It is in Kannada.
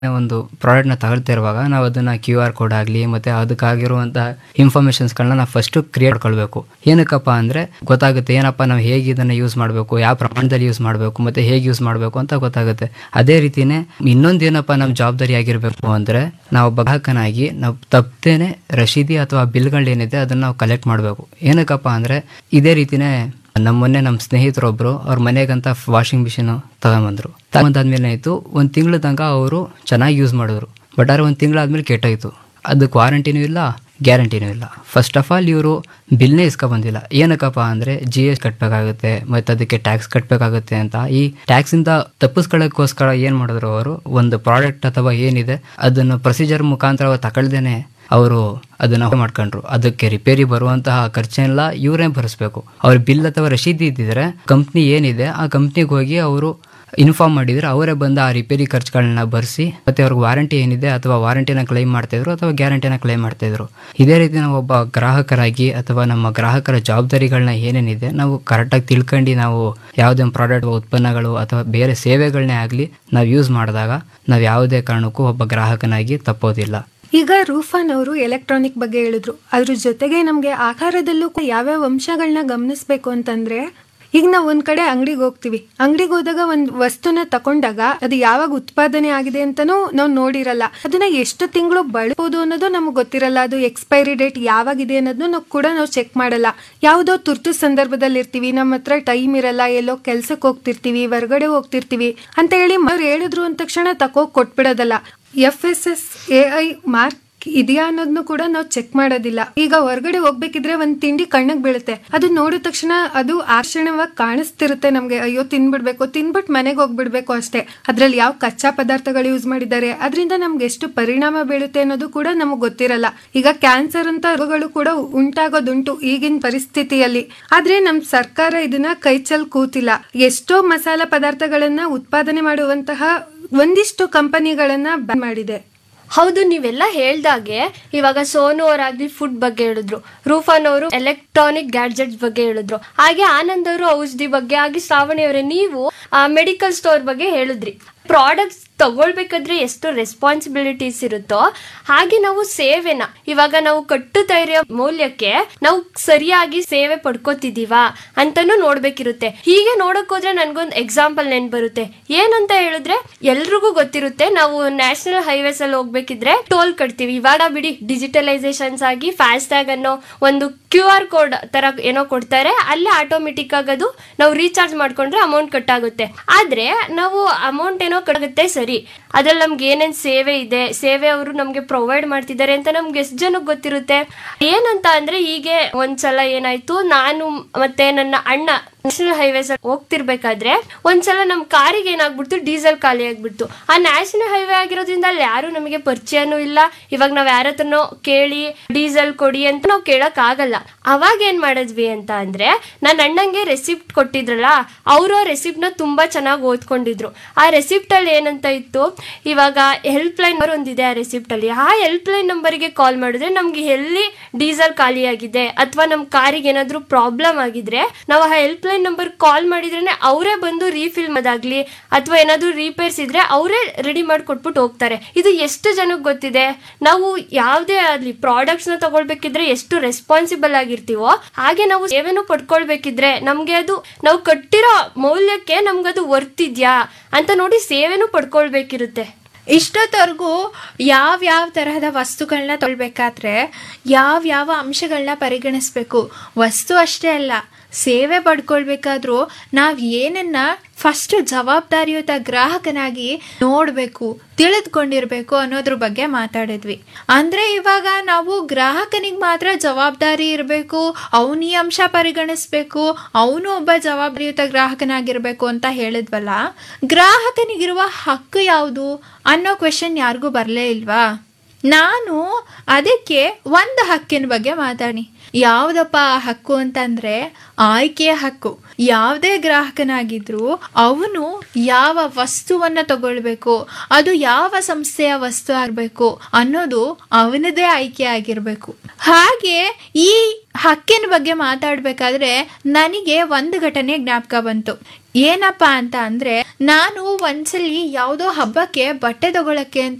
ಒಂದು ಪ್ರಾಡಕ್ಟ್ನ ತಗೊಳ್ತಾ ಇರುವಾಗ ನಾವು ಅದನ್ನ ಕ್ಯೂ ಆರ್ ಕೋಡ್ ಆಗಲಿ ಮತ್ತೆ ಅದಕ್ಕಾಗಿರುವಂತಹ ಇನ್ಫಾರ್ಮೇಶನ್ಸ್ಗಳನ್ನ ನಾವು ಫಸ್ಟ್ ಕ್ರಿಯೇಟ್ ಮಾಡ್ಕೊಳ್ಬೇಕು ಏನಕ್ಕಪ್ಪ ಅಂದ್ರೆ ಗೊತ್ತಾಗುತ್ತೆ ಏನಪ್ಪ ನಾವು ಹೇಗೆ ಇದನ್ನ ಯೂಸ್ ಮಾಡಬೇಕು ಯಾವ ಪ್ರಮಾಣದಲ್ಲಿ ಯೂಸ್ ಮಾಡಬೇಕು ಮತ್ತೆ ಹೇಗೆ ಯೂಸ್ ಮಾಡಬೇಕು ಅಂತ ಗೊತ್ತಾಗುತ್ತೆ ಅದೇ ರೀತಿನೇ ಇನ್ನೊಂದು ಏನಪ್ಪ ನಮ್ಮ ಜವಾಬ್ದಾರಿ ಆಗಿರಬೇಕು ಅಂದ್ರೆ ನಾವು ಒಬ್ಬ ಗ್ರಾಹಕನಾಗಿ ನಾವು ತಪ್ಪದೇನೆ ರಶೀದಿ ಅಥವಾ ಬಿಲ್ಗಳೇನಿದೆ ಅದನ್ನ ನಾವು ಕಲೆಕ್ಟ್ ಮಾಡಬೇಕು ಏನಕ್ಕಪ್ಪ ಅಂದ್ರೆ ಇದೇ ರೀತಿನೇ ನಮ್ಮ ಮೊನ್ನೆ ನಮ್ಮ ಸ್ನೇಹಿತರೊಬ್ರು ಅವ್ರ ಮನೆಗಂತ ವಾಷಿಂಗ್ ಮಿಷಿನ್ ತಗೊಂಬಂದ್ರು ತಗೊಂಡಾದ್ಮೇಲೆ ಏನಾಯ್ತು ಒಂದು ತಿಂಗಳ ತನಕ ಅವರು ಚೆನ್ನಾಗಿ ಯೂಸ್ ಮಾಡಿದ್ರು ಬಟ್ ಆದ್ರೆ ಒಂದು ತಿಂಗಳಾದ್ಮೇಲೆ ಕೆಟ್ಟೋಯ್ತು ಅದಕ್ಕೆ ವಾರಂಟಿನೂ ಇಲ್ಲ ಗ್ಯಾರಂಟಿನೂ ಇಲ್ಲ ಫಸ್ಟ್ ಆಫ್ ಆಲ್ ಇವರು ಬಿಲ್ನೇ ಇಸ್ಕೊಬಂದಿಲ್ಲ ಏನಕ್ಕಪ್ಪ ಅಂದ್ರೆ ಜಿ ಎಸ್ ಕಟ್ಟಬೇಕಾಗುತ್ತೆ ಮತ್ತು ಅದಕ್ಕೆ ಟ್ಯಾಕ್ಸ್ ಕಟ್ಟಬೇಕಾಗುತ್ತೆ ಅಂತ ಈ ಟ್ಯಾಕ್ಸಿಂದ ತಪ್ಪಿಸ್ಕೊಳ್ಳೋಕ್ಕೋಸ್ಕರ ಏನು ಮಾಡಿದ್ರು ಅವರು ಒಂದು ಪ್ರಾಡಕ್ಟ್ ಅಥವಾ ಏನಿದೆ ಅದನ್ನು ಪ್ರೊಸೀಜರ್ ಮುಖಾಂತರ ತಗೊಳ್ದೇನೆ ಅವರು ಅದನ್ನ ಮಾಡ್ಕೊಂಡ್ರು ಅದಕ್ಕೆ ರಿಪೇರಿ ಬರುವಂತಹ ಖರ್ಚೆಲ್ಲ ಇವರೇ ಭರಿಸ್ಬೇಕು ಅವ್ರ ಬಿಲ್ ಅಥವಾ ರಶೀದಿ ಇದ್ದಿದ್ರೆ ಕಂಪ್ನಿ ಏನಿದೆ ಆ ಕಂಪ್ನಿಗೆ ಹೋಗಿ ಅವರು ಇನ್ಫಾರ್ಮ್ ಮಾಡಿದ್ರೆ ಅವರೇ ಬಂದು ಆ ರಿಪೇರಿ ಖರ್ಚುಗಳನ್ನ ಭರಿಸಿ ಮತ್ತೆ ಅವ್ರಿಗೆ ವಾರಂಟಿ ಏನಿದೆ ಅಥವಾ ವಾರಂಟಿನ ಕ್ಲೈಮ್ ಮಾಡ್ತಿದ್ರು ಅಥವಾ ಗ್ಯಾರಂಟಿನ ಕ್ಲೈಮ್ ಮಾಡ್ತಿದ್ರು ಇದೇ ರೀತಿ ನಾವು ಒಬ್ಬ ಗ್ರಾಹಕರಾಗಿ ಅಥವಾ ನಮ್ಮ ಗ್ರಾಹಕರ ಜವಾಬ್ದಾರಿಗಳನ್ನ ಏನೇನಿದೆ ನಾವು ಕರೆಕ್ಟಾಗಿ ತಿಳ್ಕೊಂಡು ನಾವು ಯಾವುದೇ ಒಂದು ಪ್ರಾಡಕ್ಟ್ ಉತ್ಪನ್ನಗಳು ಅಥವಾ ಬೇರೆ ಸೇವೆಗಳನ್ನೇ ಆಗಲಿ ನಾವು ಯೂಸ್ ಮಾಡಿದಾಗ ನಾವು ಯಾವುದೇ ಕಾರಣಕ್ಕೂ ಒಬ್ಬ ಗ್ರಾಹಕನಾಗಿ ತಪ್ಪೋದಿಲ್ಲ ಈಗ ರೂಫಾನ್ ಅವರು ಎಲೆಕ್ಟ್ರಾನಿಕ್ ಬಗ್ಗೆ ಹೇಳಿದ್ರು ಅದ್ರ ಜೊತೆಗೆ ನಮಗೆ ಆಹಾರದಲ್ಲೂ ಕೂಡ ಯಾವ್ಯಾವ ಅಂಶಗಳನ್ನ ಗಮನಿಸ್ಬೇಕು ಅಂತಂದ್ರೆ ಈಗ ನಾವು ಒಂದ್ ಕಡೆ ಅಂಗಡಿಗೆ ಹೋಗ್ತೀವಿ ಅಂಗಡಿಗೆ ಹೋದಾಗ ಒಂದ್ ವಸ್ತುನ ತಕೊಂಡಾಗ ಅದು ಯಾವಾಗ ಉತ್ಪಾದನೆ ಆಗಿದೆ ಅಂತಾನೂ ನಾವು ನೋಡಿರಲ್ಲ ಅದನ್ನ ಎಷ್ಟು ತಿಂಗಳು ಬಳಬಹುದು ಅನ್ನೋದು ನಮ್ಗೆ ಗೊತ್ತಿರಲ್ಲ ಅದು ಎಕ್ಸ್ಪೈರಿ ಡೇಟ್ ಯಾವಾಗಿದೆ ಅನ್ನೋದನ್ನು ನಾವು ಕೂಡ ನಾವು ಚೆಕ್ ಮಾಡಲ್ಲ ಯಾವುದೋ ತುರ್ತು ಸಂದರ್ಭದಲ್ಲಿ ಇರ್ತೀವಿ ನಮ್ಮ ಹತ್ರ ಟೈಮ್ ಇರಲ್ಲ ಎಲ್ಲೋ ಕೆಲ್ಸಕ್ಕೆ ಹೋಗ್ತಿರ್ತೀವಿ ಹೊರಗಡೆ ಹೋಗ್ತಿರ್ತೀವಿ ಅಂತ ಹೇಳಿ ಅವ್ರು ಹೇಳಿದ್ರು ಅಂದ ತಕ್ಷಣ ತಕೋ ಕೊಟ್ಬಿಡೋದಲ್ಲ F S S A I mark ಇದೆಯಾ ಅನ್ನೋದನ್ನು ಕೂಡ ನಾವು ಚೆಕ್ ಮಾಡೋದಿಲ್ಲ ಈಗ ಹೊರಗಡೆ ಹೋಗ್ಬೇಕಿದ್ರೆ ಒಂದ್ ತಿಂಡಿ ಕಣ್ಣಿಗೆ ಬೀಳುತ್ತೆ ಅದು ನೋಡಿದ ತಕ್ಷಣ ಅದು ಆಕರ್ಷಣವಾಗಿ ಕಾಣಿಸ್ತಿರುತ್ತೆ ನಮ್ಗೆ ಅಯ್ಯೋ ತಿನ್ಬಿಡ್ಬೇಕು ತಿನ್ಬಿಟ್ಟು ಮನೆಗೆ ಹೋಗ್ಬಿಡ್ಬೇಕು ಅಷ್ಟೇ ಅದ್ರಲ್ಲಿ ಯಾವ ಕಚ್ಚಾ ಪದಾರ್ಥಗಳು ಯೂಸ್ ಮಾಡಿದ್ದಾರೆ ಅದರಿಂದ ನಮ್ಗೆ ಎಷ್ಟು ಪರಿಣಾಮ ಬೀಳುತ್ತೆ ಅನ್ನೋದು ಕೂಡ ನಮಗೆ ಗೊತ್ತಿರಲ್ಲ ಈಗ ಕ್ಯಾನ್ಸರ್ ಅಂತ ರೋಗಗಳು ಕೂಡ ಉಂಟಾಗೋದುಂಟು ಈಗಿನ ಪರಿಸ್ಥಿತಿಯಲ್ಲಿ ಆದ್ರೆ ನಮ್ ಸರ್ಕಾರ ಇದನ್ನ ಕೈಚಲ್ ಕೂತಿಲ್ಲ ಎಷ್ಟೋ ಮಸಾಲ ಪದಾರ್ಥಗಳನ್ನ ಉತ್ಪಾದನೆ ಮಾಡುವಂತಹ ಒಂದಿಷ್ಟು ಕಂಪನಿಗಳನ್ನ ಬ್ಯಾನ್ ಮಾಡಿದೆ ಹೌದು ನೀವೆಲ್ಲ ಹೇಳ್ದಾಗೆ ಇವಾಗ ಸೋನು ಅವರಾಗ್ಲಿ ಫುಡ್ ಬಗ್ಗೆ ಹೇಳಿದ್ರು ರೂಫಾನ್ ಅವರು ಎಲೆಕ್ಟ್ರಾನಿಕ್ ಗ್ಯಾಡ್ಜೆಟ್ಸ್ ಬಗ್ಗೆ ಹೇಳಿದ್ರು ಹಾಗೆ ಆನಂದ್ ಅವರು ಔಷಧಿ ಬಗ್ಗೆ ಹಾಗೆ ಶ್ರಾವಣಿ ಅವರೇ ನೀವು ಮೆಡಿಕಲ್ ಸ್ಟೋರ್ ಬಗ್ಗೆ ಹೇಳಿದ್ರಿ ಪ್ರಾಡಕ್ಟ್ಸ್ ತಗೊಳ್ಬೇಕಾದ್ರೆ ಎಷ್ಟು ರೆಸ್ಪಾನ್ಸಿಬಿಲಿಟೀಸ್ ಇರುತ್ತೋ ಹಾಗೆ ನಾವು ಸೇವೆನ ಇವಾಗ ನಾವು ಕಟ್ಟುತ್ತಾ ಇರೋ ಮೌಲ್ಯಕ್ಕೆ ನಾವು ಸರಿಯಾಗಿ ಸೇವೆ ಪಡ್ಕೋತಿದೀವಾ ಅಂತಾನು ನೋಡ್ಬೇಕಿರುತ್ತೆ ಹೀಗೆ ನೋಡಕ್ ಹೋದ್ರೆ ನನ್ಗೊಂದು ಎಕ್ಸಾಂಪಲ್ ನೆನ್ ಬರುತ್ತೆ ಏನಂತ ಹೇಳಿದ್ರೆ ಎಲ್ರಿಗೂ ಗೊತ್ತಿರುತ್ತೆ ನಾವು ನ್ಯಾಷನಲ್ ಹೈವೇಸ್ ಅಲ್ಲಿ ಹೋಗ್ಬೇಕಿದ್ರೆ ಟೋಲ್ ಕಟ್ತೀವಿ ಇವಾಗ ಬಿಡಿ ಡಿಜಿಟಲೈಸೇಷನ್ಸ್ ಆಗಿ ಫಾಸ್ಟ್ ಟ್ಯಾಗ್ ಅನ್ನೋ ಒಂದು ಕ್ಯೂ ಆರ್ ಕೋಡ್ ತರ ಏನೋ ಕೊಡ್ತಾರೆ ಅಲ್ಲೇ ಆಟೋಮೆಟಿಕ್ ಆಗದು ನಾವು ರೀಚಾರ್ಜ್ ಮಾಡ್ಕೊಂಡ್ರೆ ಅಮೌಂಟ್ ಕಟ್ ಆಗುತ್ತೆ ಆದ್ರೆ ನಾವು ಅಮೌಂಟ್ ಏನೋ ಕಟ್ಗುತ್ತೆ ಸರಿ ಅದ್ರಲ್ಲಿ ನಮ್ಗೆ ಏನೇನ್ ಸೇವೆ ಇದೆ ಸೇವೆ ಅವರು ನಮ್ಗೆ ಪ್ರೊವೈಡ್ ಮಾಡ್ತಿದ್ದಾರೆ ಅಂತ ನಮ್ಗೆ ಎಷ್ಟು ಜನಕ್ಕೆ ಗೊತ್ತಿರುತ್ತೆ ಏನಂತ ಅಂದ್ರೆ ಹೀಗೆ ಒಂದ್ಸಲ ಏನಾಯ್ತು ನಾನು ಮತ್ತೆ ನನ್ನ ಅಣ್ಣ ನ್ಯಾಷನಲ್ ಹೈವೇಸ್ ಅಲ್ಲಿ ಹೋಗ್ತಿರ್ಬೇಕಾದ್ರೆ ಒಂದ್ಸಲ ನಮ್ ಕಾರಿಗೆ ಏನಾಗ್ಬಿಡ್ತು ಡೀಸೆಲ್ ಖಾಲಿ ಆಗ್ಬಿಡ್ತು ಆ ನ್ಯಾಷನಲ್ ಹೈವೇ ಆಗಿರೋದ್ರಿಂದ ಅಲ್ಲಿ ಯಾರು ನಮಗೆ ಪರಿಚಯನೂ ಇಲ್ಲ ಇವಾಗ ನಾವ್ ಯಾರ ಹತ್ರನೋ ಕೇಳಿ ಡೀಸೆಲ್ ಕೊಡಿ ಅಂತ ನಾವು ಕೇಳಕ್ ಆಗಲ್ಲ ಅವಾಗ ಏನ್ ಮಾಡಿದ್ವಿ ಅಂತ ಅಂದ್ರೆ ನನ್ನ ಅಣ್ಣಂಗೆ ರೆಸಿಪ್ಟ್ ಕೊಟ್ಟಿದ್ರಲ್ಲ ಅವರು ಆ ರೆಸಿಪ್ಟ್ ನ ತುಂಬಾ ಚೆನ್ನಾಗಿ ಓದ್ಕೊಂಡಿದ್ರು ಆ ರೆಸಿಪ್ಟ್ ಅಲ್ಲಿ ಏನಂತ ಇತ್ತು ಇವಾಗ ಹೆಲ್ಪ್ ಲೈನ್ ನಂಬರ್ ಒಂದಿದೆ ಆ ರೆಸಿಪ್ಟ್ ಅಲ್ಲಿ ಆ ಹೆಲ್ಪ್ ಲೈನ್ ನಂಬರ್ಗೆ ಕಾಲ್ ಮಾಡಿದ್ರೆ ನಮ್ಗೆ ಎಲ್ಲಿ ಡೀಸೆಲ್ ಖಾಲಿ ಆಗಿದೆ ಅಥವಾ ನಮ್ ಕಾರಿಗೆ ಏನಾದ್ರೂ ಪ್ರಾಬ್ಲಮ್ ಆಗಿದ್ರೆ ನಾವು ಆ ಹೆಲ್ಪ್ ಲೈನ್ ನಂಬರ್ ಕಾಲ್ ಮಾಡಿದ್ರೇನೆ ಅವರೇ ಬಂದು ರೀಫಿಲ್ ಮಾಡೋದಾಗ್ಲಿ ಅಥವಾ ಏನಾದ್ರೂ ರಿಪೇರ್ಸ್ ಇದ್ರೆ ಅವರೇ ರೆಡಿ ಮಾಡಿ ಕೊಟ್ಬಿಟ್ಟು ಹೋಗ್ತಾರೆ ಇದು ಎಷ್ಟು ಜನಕ್ಕೆ ಗೊತ್ತಿದೆ ನಾವು ಯಾವುದೇ ಆಗ್ಲಿ ಪ್ರಾಡಕ್ಟ್ಸ್ ನ ತಗೊಳ್ಬೇಕಿದ್ರೆ ಎಷ್ಟು ರೆಸ್ಪಾನ್ಸಿಬಲ್ ಆಗಿರ್ತೀವೋ ಹಾಗೆ ನಾವು ಸೇವೆನೂ ಪಡ್ಕೊಳ್ಬೇಕಿದ್ರೆ ನಮ್ಗೆ ಅದು ನಾವು ಕಟ್ಟಿರೋ ಮೌಲ್ಯಕ್ಕೆ ನಮ್ಗದು ವರ್ತಿದ್ಯಾ ಅಂತ ನೋಡಿ ಸೇವೆನೂ ಪಡ್ಕೊಳ್ಬೇಕಿರುತ್ತೆ ಇಷ್ಟೊತ್ತವರೆಗೂ ಯಾವ ಯಾವ ತರಹದ ವಸ್ತುಗಳನ್ನ ತೊಳ್ಬೇಕಾದ್ರೆ ಯಾವ ಯಾವ ಅಂಶಗಳನ್ನ ಪರಿಗಣಿಸ್ಬೇಕು ವಸ್ತು ಅಷ್ಟೇ ಅಲ್ಲ ಸೇವೆ ಪಡ್ಕೊಳ್ಬೇಕಾದ್ರೂ ನಾವು ಏನನ್ನ ಫಸ್ಟ್ ಜವಾಬ್ದಾರಿಯುತ ಗ್ರಾಹಕನಾಗಿ ನೋಡಬೇಕು ತಿಳಿದುಕೊಂಡಿರ್ಬೇಕು ಅನ್ನೋದ್ರ ಬಗ್ಗೆ ಮಾತಾಡಿದ್ವಿ ಅಂದ್ರೆ ಇವಾಗ ನಾವು ಗ್ರಾಹಕನಿಗೆ ಮಾತ್ರ ಜವಾಬ್ದಾರಿ ಇರಬೇಕು ಅವನ ಈ ಅಂಶ ಪರಿಗಣಿಸ್ಬೇಕು ಅವನು ಒಬ್ಬ ಜವಾಬ್ದಾರಿಯುತ ಗ್ರಾಹಕನಾಗಿರ್ಬೇಕು ಅಂತ ಹೇಳಿದ್ವಲ್ಲ ಗ್ರಾಹಕನಿಗಿರುವ ಹಕ್ಕು ಯಾವುದು ಅನ್ನೋ ಕ್ವೆಶನ್ ಯಾರಿಗೂ ಬರಲೇ ಇಲ್ವಾ ನಾನು ಅದಕ್ಕೆ ಒಂದು ಹಕ್ಕಿನ ಬಗ್ಗೆ ಮಾತಾಡಿ ಯಾವುದಪ್ಪ ಆ ಹಕ್ಕು ಅಂತಂದ್ರೆ ಆಯ್ಕೆಯ ಹಕ್ಕು ಯಾವುದೇ ಗ್ರಾಹಕನಾಗಿದ್ರು ಅವನು ಯಾವ ವಸ್ತುವನ್ನ ತಗೊಳ್ಬೇಕು ಅದು ಯಾವ ಸಂಸ್ಥೆಯ ವಸ್ತು ಆಗಬೇಕು ಅನ್ನೋದು ಅವನದೇ ಆಯ್ಕೆ ಆಗಿರ್ಬೇಕು ಹಾಗೆ ಈ ಹಕ್ಕಿನ ಬಗ್ಗೆ ಮಾತಾಡ್ಬೇಕಾದ್ರೆ ನನಗೆ ಒಂದು ಘಟನೆ ಜ್ಞಾಪಕ ಬಂತು ಏನಪ್ಪಾ ಅಂತ ಅಂದ್ರೆ ನಾನು ಒಂದ್ಸಲಿ ಯಾವುದೋ ಹಬ್ಬಕ್ಕೆ ಬಟ್ಟೆ ತಗೊಳಕ್ಕೆ ಅಂತ